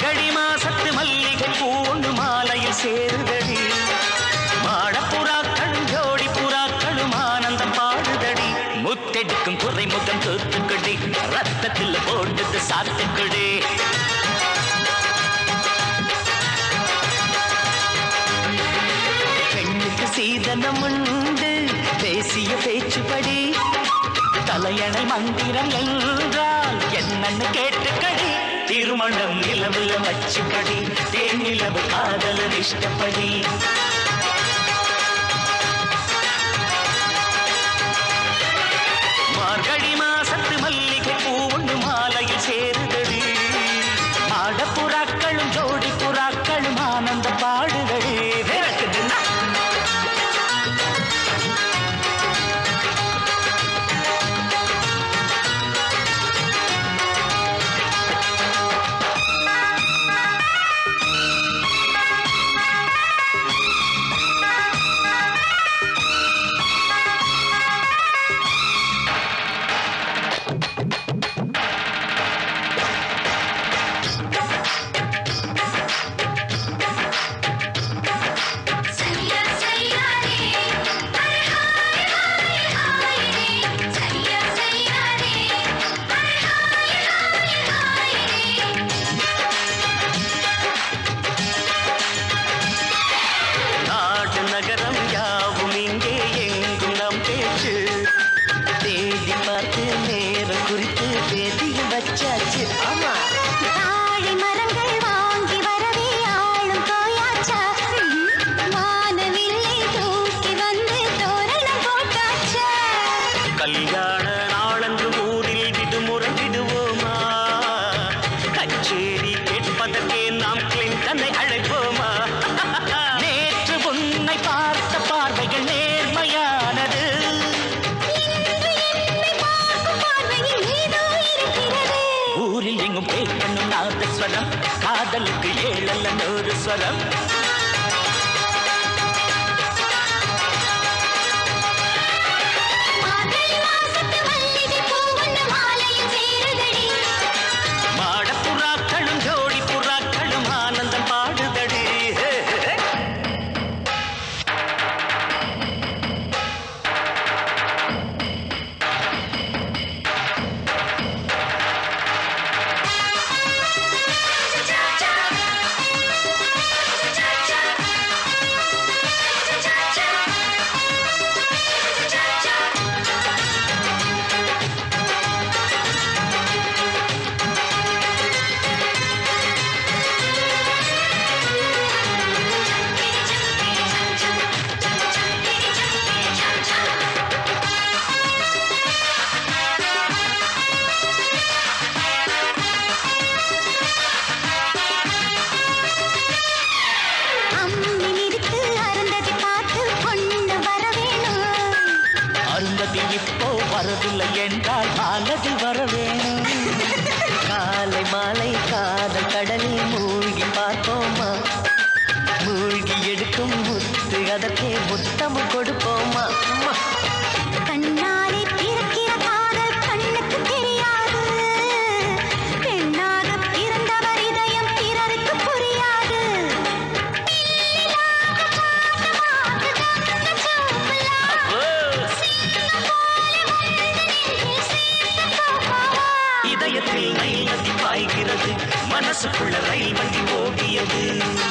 மார்கழி மாசத்து மல்லிகை பூ ஒண்ணு மாலையில் சேருதடி மாடப்புறாக்களும் ஜோடி புறாக்களும் ஆனந்தம் பாடுதடி முத்தெடுக்கும் துறைமுகம் தூத்துக்குடி ரத்தத்தில் போட்டது சாத்துக்குடி பெண்ணுக்கு சீதனம் உண்டு பேசிய பேச்சுப்படி தலையணை மந்திரம் என்றால் என்னன்னு கேட்டுக்கடி திருமணம் நிலவுல வச்சுக்கடி தேன் நிலவு காதலர் இஷ்டப்படி மார்கழி மாசத்து மல்லிகை பூ ஒண்ணு மாலையில் சேருதடி மாடப்புறாக்களும் ஜோடி புறாக்களும் ஆனந்த பாடுதடி விரட்டுதுன்னா சையா சையா ரே ஹரி ஹாய் ஹாய் ஹாய் ரே சையா சையா ரே ஹரி ஹாய் ஹாய் ஹாய் ரே நாடு நகரம் யாவும் இங்கே எங்கும் நம் பேச்சு தேடி பார்த்து நேரம் குறித்து தேதியும் வச்சாச்சு ஆமா தாழை மரங்கள் வாங்கி வரவே ஆளும் போயாச்சா வானவில்லை தூக்கி வந்து தோரணம் போட்டாச்சா கல்யாண நாளன்று ஊரில் விடுமுறை விடுவோமா கச்சேரி கேட்பதற்கே நாம் கிளின்டனை அழைப்போமா நேற்று உன்னை பார்த்த பார்வைகள் நேர்மையானது இன்று என்னை பார்க்கும் பார்வையில் ஏதோ இருக்கிறது ஊரில் எங்கும் கேட்கணும் நாதஸ்வரம் காதலுக்கு ஏழல்ல நூறு ஸ்வரம் மார்கழி மாசத்து மல்லிகை பூ ஒண்ணு மாலையில் சேருதடி மாடப்புறாக்களும் ஜோடி புறாக்களும் ஆனந்தம் பாடுதடி அம்மி மிதித்து அருந்ததி பார்த்து கொண்டு வர வேணும் அருந்ததி இப்போ வரவில்லை என்றால் மாலதி வர வேணும் காலை மாலை காதல் கடலில் மூழ்கி பார்ப்போமா மூழ்கி எடுக்கும் முத்து அதற்கே முத்தமும் கொடுப்போமா அம்மா. கண்ணாலே பிறக்கிற காதல் கண்ணுக்கு தெரியாது பெண்ணாக பிறந்தவர் இதயம் பிறருக்கு புரியாது ஓ, இதயத்தில் ரயில் நதி பாய்கிறது மனசுக்குள்ள ரயில் வண்டி ஓடியது